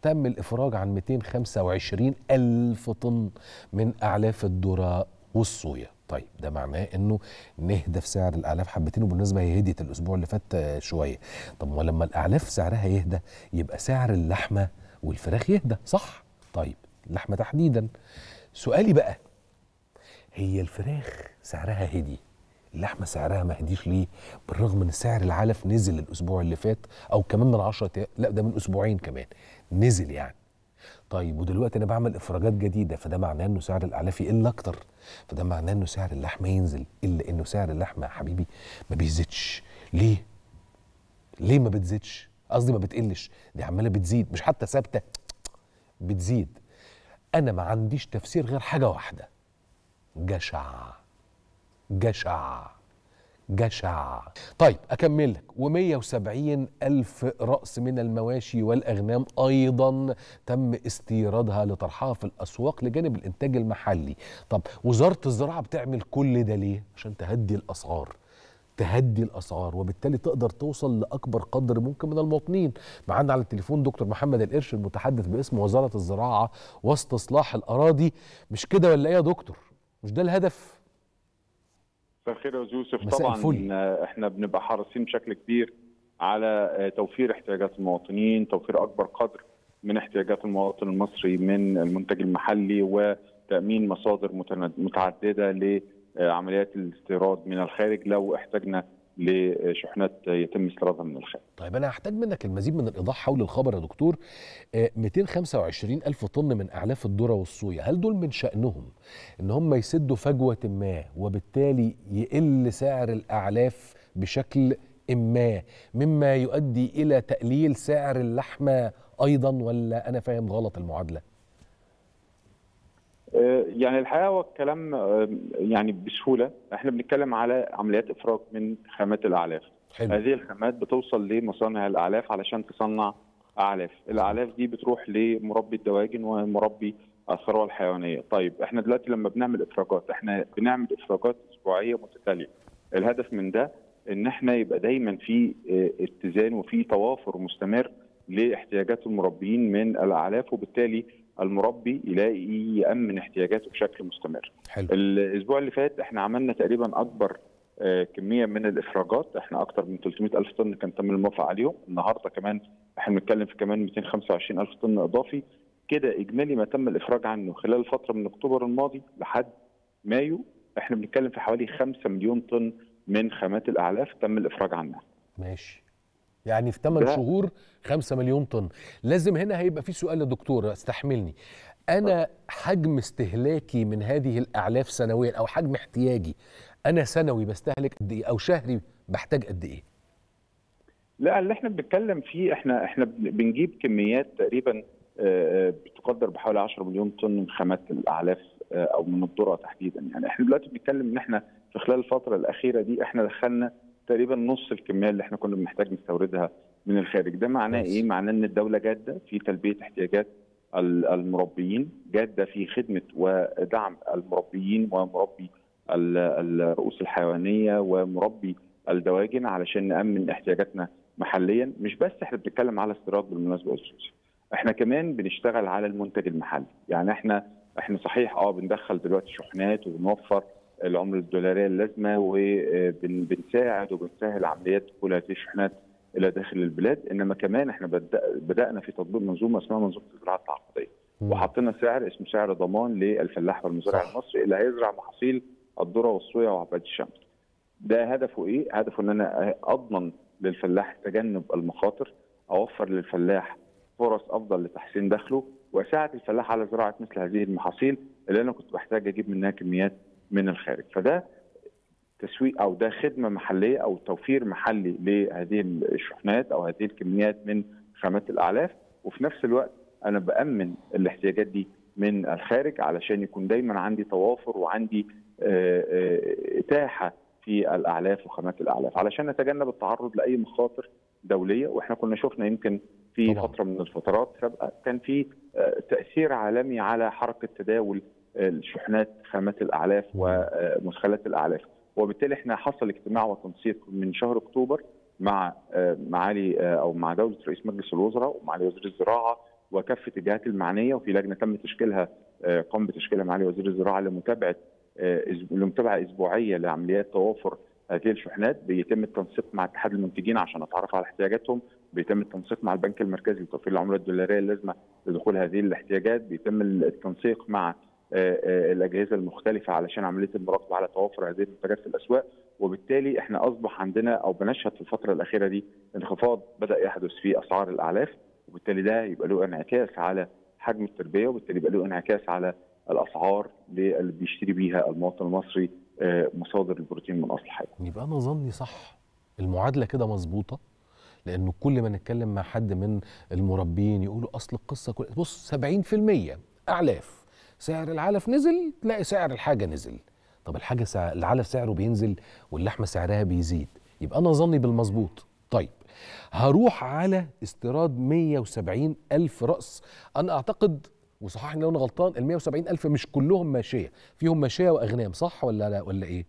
تم الافراج عن 225 الف طن من اعلاف الذره والصويا طيب ده معناه انه نهدى في سعر الاعلاف حبتين وبالنسبه هي هديت الاسبوع اللي فات آه، شويه طب ولما الاعلاف سعرها يهدى يبقى سعر اللحمه والفراخ يهدى صح طيب اللحمه تحديدا سؤالي بقى هي الفراخ سعرها هدي اللحمه سعرها ما هديش ليه بالرغم ان سعر العلف نزل الاسبوع اللي فات او كمان من 10 لا ده من اسبوعين كمان نزل يعني طيب ودلوقتي انا بعمل افراجات جديده فده معناه انه سعر الاعلاف يقل اكتر فده معناه انه سعر اللحمه ينزل الا انه سعر اللحمه يا حبيبي ما بيزيدش ليه ليه ما بتزيدش قصدي ما بتقلش دي عماله بتزيد مش حتى ثابته بتزيد انا ما عنديش تفسير غير حاجه واحده جشع جشع جشع طيب أكمل لك و170 ألف رأس من المواشي والأغنام أيضا تم استيرادها لطرحها في الأسواق لجانب الإنتاج المحلي طب وزارة الزراعة بتعمل كل ده ليه؟ عشان تهدي الأسعار تهدي الاسعار وبالتالي تقدر توصل لاكبر قدر ممكن من المواطنين معانا على التليفون دكتور محمد القرش المتحدث باسم وزاره الزراعه واستصلاح الاراضي مش كده ولا ايه يا دكتور مش ده الهدف مساء الخير يا يوسف مساء طبعا الفل. آه، احنا بنبقى حريصين بشكل كبير على آه، توفير احتياجات المواطنين توفير اكبر قدر من احتياجات المواطن المصري من المنتج المحلي وتامين مصادر متند- متعدده لعمليات الاستيراد من الخارج لو احتاجنا لشحنات يتم استيرادها من الخارج طيب انا هحتاج منك المزيد من الايضاح حول الخبر يا دكتور آه، 225 الف طن من اعلاف الذره والصويا هل دول من شانهم ان هم يسدوا فجوه ما وبالتالي يقل سعر الاعلاف بشكل ما مما يؤدي الى تقليل سعر اللحمه ايضا ولا انا فاهم غلط المعادله آه، يعني الحقيقه هو الكلام آه، يعني بسهوله احنا بنتكلم على عمليات افراج من خامات الاعلاف حلو هذه الخامات بتوصل لمصانع الاعلاف علشان تصنع اعلاف الاعلاف دي بتروح لمربي الدواجن ومربي الثروه الحيوانيه طيب احنا دلوقتي لما بنعمل افراجات احنا بنعمل افراجات اسبوعيه متتاليه الهدف من ده ان احنا يبقى دايما في اه، اتزان وفي توافر مستمر لاحتياجات المربيين من الاعلاف وبالتالي المربي يلاقي يامن احتياجاته بشكل مستمر حلو الاسبوع اللي فات احنا عملنا تقريبا اكبر آه، كميه من الافراجات احنا اكتر من 300 الف طن كان تم الموافقه عليهم النهارده كمان احنا بنتكلم في كمان 225 الف طن اضافي كده اجمالي ما تم الافراج عنه خلال الفتره من اكتوبر الماضي لحد مايو احنا بنتكلم في حوالي 5 مليون طن من خامات الاعلاف تم الافراج عنها ماشي يعني في 8 ده- شهور 5 مليون طن لازم هنا هيبقى في سؤال يا دكتور استحملني انا حجم استهلاكي من هذه الاعلاف سنويا او حجم احتياجي انا سنوي بستهلك قد ايه او شهري بحتاج قد ايه لا اللي احنا بنتكلم فيه احنا احنا بن- بنجيب كميات تقريبا آه، آه، بتقدر بحوالي 10 مليون طن من خامات الاعلاف آه، او من الذره تحديدا يعني احنا دلوقتي بنتكلم ان احنا في خلال الفتره الاخيره دي احنا دخلنا تقريبا نص الكميه اللي احنا كنا بنحتاج نستوردها من الخارج ده معناه كويس. ايه معناه ان الدوله جاده في تلبيه احتياجات ال- المربيين جاده في خدمه ودعم المربيين ومربي ال- الرؤوس الحيوانيه ومربي الدواجن علشان نامن احتياجاتنا محليا مش بس احنا بنتكلم على استيراد بالمناسبه يا أستاذ يوسف. احنا كمان بنشتغل على المنتج المحلي يعني احنا احنا صحيح اه بندخل دلوقتي شحنات وبنوفر العمله الدولاريه اللازمه وبنساعد وبنسهل عمليات دخول هذه الشحنات الى داخل البلاد انما كمان احنا بدأ بدانا في تطبيق منظومه اسمها منظومه الزراعه التعاقديه وحطينا سعر اسمه سعر ضمان للفلاح والمزارع صح. المصري اللي هيزرع محاصيل الذره والصويا وعباد الشمس. ده هدفه ايه؟ هدفه ان انا اضمن للفلاح تجنب المخاطر، اوفر للفلاح فرص افضل لتحسين دخله، واساعد الفلاح على زراعه مثل هذه المحاصيل اللي انا كنت بحتاج اجيب منها كميات من الخارج، فده تسويق او ده خدمه محليه او توفير محلي لهذه الشحنات او هذه الكميات من خامات الاعلاف وفي نفس الوقت انا بامن الاحتياجات دي من الخارج علشان يكون دايما عندي توافر وعندي آه، آه، اتاحه في الاعلاف وخامات الاعلاف علشان نتجنب التعرض لاي مخاطر دوليه واحنا كنا شفنا يمكن في طبعاً. فتره من الفترات سابقه كان في آه، تاثير عالمي على حركه تداول آه، الشحنات خامات الاعلاف ومدخلات الاعلاف وبالتالي احنا حصل اجتماع وتنسيق من شهر اكتوبر مع آه، معالي آه، او مع دوله رئيس مجلس الوزراء ومعالي وزير الزراعه وكافه الجهات المعنيه وفي لجنه تم تشكيلها قام بتشكيلها معالي وزير الزراعه لمتابعه لمتابعه اسبوعيه لعمليات توافر هذه الشحنات بيتم التنسيق مع اتحاد المنتجين عشان نتعرف على احتياجاتهم بيتم التنسيق مع البنك المركزي لتوفير العمله الدولاريه اللازمه لدخول هذه الاحتياجات بيتم التنسيق مع الاجهزه المختلفه علشان عمليه المراقبه على توافر هذه المنتجات في الاسواق وبالتالي احنا اصبح عندنا او بنشهد في الفتره الاخيره دي انخفاض بدا يحدث في اسعار الاعلاف وبالتالي ده يبقى له انعكاس على حجم التربيه وبالتالي يبقى له انعكاس على الاسعار اللي بيشتري بيها المواطن المصري مصادر البروتين من اصل حي. يبقى انا ظني صح المعادله كده مظبوطه لانه كل ما نتكلم مع حد من المربين يقولوا اصل القصه كل بص 70% اعلاف سعر العلف نزل تلاقي سعر الحاجه نزل طب الحاجه سعر العلف سعره بينزل واللحمه سعرها بيزيد يبقى انا ظني بالمظبوط طيب هروح على استيراد 170 ألف رأس أنا أعتقد وصححني لو أنا غلطان ال 170 ألف مش كلهم ماشية فيهم ماشية وأغنام صح ولا لا ولا إيه؟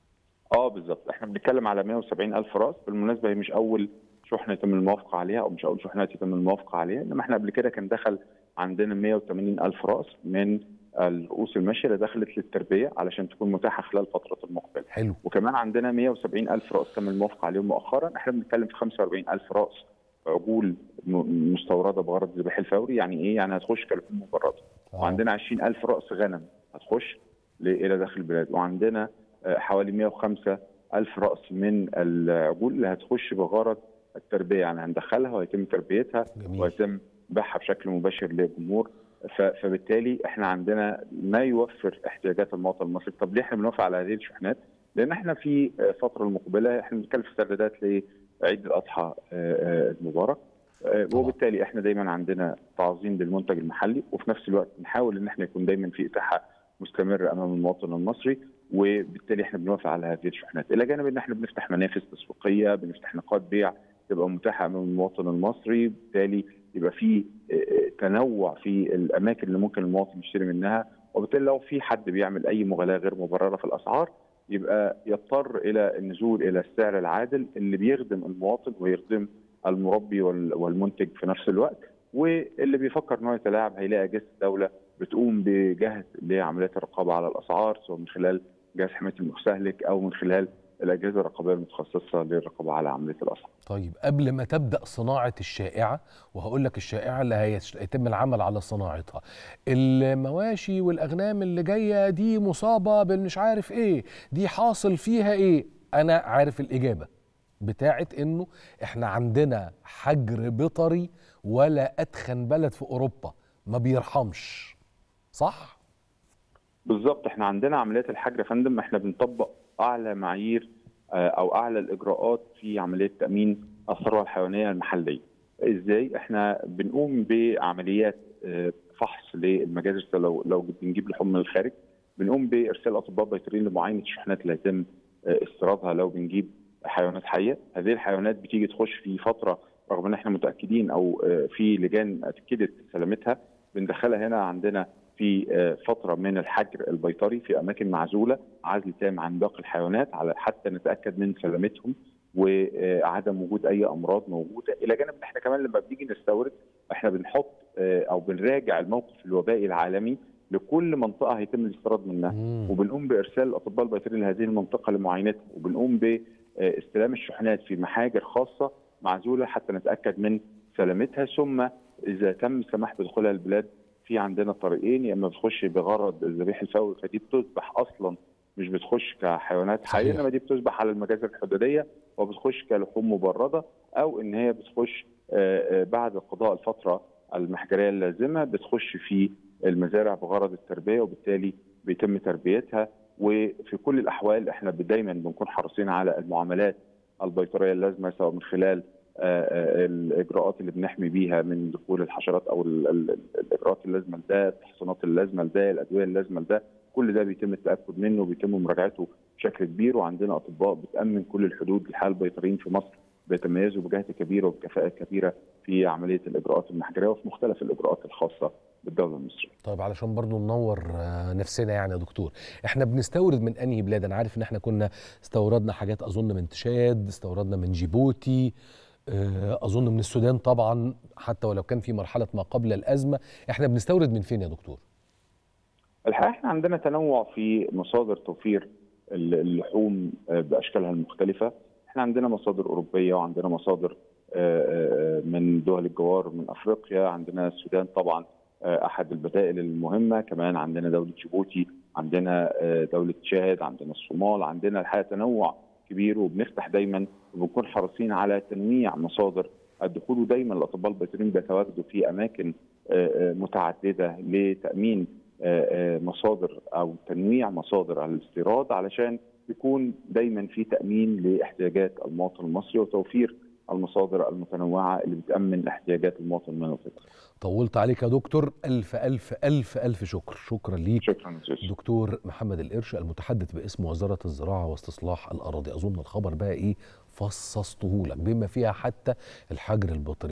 اه بالظبط احنا بنتكلم على 170 ألف رأس بالمناسبة هي مش أول شحنة يتم الموافقة عليها أو مش أول شحنة يتم الموافقة عليها إنما احنا قبل كده كان دخل عندنا 180 ألف رأس من الرؤوس الماشيه اللي دخلت للتربيه علشان تكون متاحه خلال الفتره المقبله. حلو. وكمان عندنا 170 الف راس تم الموافقه عليهم مؤخرا، احنا بنتكلم في 45 الف راس عجول مستورده بغرض الذبح الفوري، يعني ايه؟ يعني هتخش كلحوم مبرده. آه. وعندنا 20 الف راس غنم هتخش الى داخل البلاد، وعندنا حوالي 105 الف راس من العجول اللي هتخش بغرض التربيه، يعني هندخلها ويتم تربيتها جميل. ويتم بيعها بشكل مباشر للجمهور فبالتالي احنا عندنا ما يوفر احتياجات المواطن المصري، طب ليه احنا بنوافق على هذه الشحنات؟ لان احنا في الفتره المقبله احنا بنتكلم في استعدادات لعيد الاضحى المبارك وبالتالي احنا دايما عندنا تعظيم للمنتج المحلي وفي نفس الوقت نحاول ان احنا يكون دايما في اتاحه مستمره امام المواطن المصري وبالتالي احنا بنوافق على هذه الشحنات، الى جانب ان احنا بنفتح منافذ تسويقيه، بنفتح نقاط بيع تبقى متاحه امام المواطن المصري، بالتالي يبقى في تنوع في الاماكن اللي ممكن المواطن يشتري منها وبالتالي لو في حد بيعمل اي مغالاه غير مبرره في الاسعار يبقى يضطر الى النزول الى السعر العادل اللي بيخدم المواطن ويخدم المربي والمنتج في نفس الوقت واللي بيفكر ان هو يتلاعب هيلاقي اجهزه الدوله بتقوم بجهد لعمليات الرقابه على الاسعار سواء من خلال جهاز حمايه المستهلك او من خلال الاجهزه الرقابيه المتخصصه للرقابه على عمليه الاسعار. طيب قبل ما تبدا صناعه الشائعه وهقول لك الشائعه اللي هيتم العمل على صناعتها المواشي والاغنام اللي جايه دي مصابه بالمش عارف ايه دي حاصل فيها ايه انا عارف الاجابه بتاعت انه احنا عندنا حجر بيطري ولا اتخن بلد في اوروبا ما بيرحمش صح بالظبط احنا عندنا عمليات الحجر يا فندم احنا بنطبق اعلى معايير او اعلى الاجراءات في عمليه تامين الثروه الحيوانيه المحليه. ازاي؟ احنا بنقوم بعمليات فحص للمجازر لو لو بنجيب لحوم من الخارج بنقوم بارسال اطباء بيطريين لمعاينه الشحنات اللي هيتم استيرادها لو بنجيب حيوانات حيه، هذه الحيوانات بتيجي تخش في فتره رغم ان احنا متاكدين او في لجان اكدت سلامتها بندخلها هنا عندنا في فتره من الحجر البيطري في اماكن معزوله عزل تام عن باقي الحيوانات على حتى نتاكد من سلامتهم وعدم وجود اي امراض موجوده الى جانب ان احنا كمان لما بنيجي نستورد احنا بنحط او بنراجع الموقف الوبائي العالمي لكل منطقه هيتم الاستيراد منها مم. وبنقوم بارسال الاطباء البيطريين لهذه المنطقه لمعاينتها وبنقوم باستلام الشحنات في محاجر خاصه معزوله حتى نتاكد من سلامتها ثم اذا تم السماح بدخولها البلاد في عندنا طريقين يا اما بتخش بغرض الذبيح الفوري فدي بتذبح اصلا مش بتخش كحيوانات حيه صحيح. انما دي بتذبح على المجازر الحدوديه وبتخش كلحوم مبرده او ان هي بتخش آه، آه، بعد قضاء الفتره المحجريه اللازمه بتخش في المزارع بغرض التربيه وبالتالي بيتم تربيتها وفي كل الاحوال احنا دايما بنكون حريصين على المعاملات البيطريه اللازمه سواء من خلال آه، آه، الاجراءات اللي بنحمي بيها من دخول الحشرات او ال- ال- الاجراءات اللازمه لده، التحصينات اللازمه لده، الادويه اللازمه لده، كل ده بيتم التاكد منه وبيتم مراجعته بشكل كبير وعندنا اطباء بتامن كل الحدود الحقيقه البيطريين في مصر بيتميزوا بجهد كبيره وبكفاءه كبيره في عمليه الاجراءات المحجريه وفي مختلف الاجراءات الخاصه بالدوله المصريه. طيب علشان برضو ننور آه، نفسنا يعني يا دكتور احنا بنستورد من انهي بلاد انا عارف ان احنا كنا استوردنا حاجات اظن من تشاد استوردنا من جيبوتي آه، اظن من السودان طبعا حتى ولو كان في مرحله ما قبل الازمه احنا بنستورد من فين يا دكتور الحقيقه احنا عندنا تنوع في مصادر توفير اللحوم باشكالها المختلفه احنا عندنا مصادر اوروبيه وعندنا مصادر من دول الجوار من افريقيا عندنا السودان طبعا احد البدائل المهمه كمان عندنا دوله جيبوتي عندنا دوله تشاد عندنا الصومال عندنا الحقيقه تنوع كبير وبنفتح دايما وبنكون حريصين على تنويع مصادر الدخول ودايما الاطباء البيطريين بيتواجدوا في اماكن متعدده لتامين مصادر او تنويع مصادر الاستيراد علشان يكون دايما في تامين لاحتياجات المواطن المصري وتوفير المصادر المتنوعه اللي بتامن احتياجات المواطن المصري طولت عليك يا دكتور الف الف الف الف شكر شكرا ليك شكرا دكتور محمد القرش المتحدث باسم وزاره الزراعه واستصلاح الاراضي اظن الخبر بقى ايه فصصته لك بما فيها حتى الحجر البطري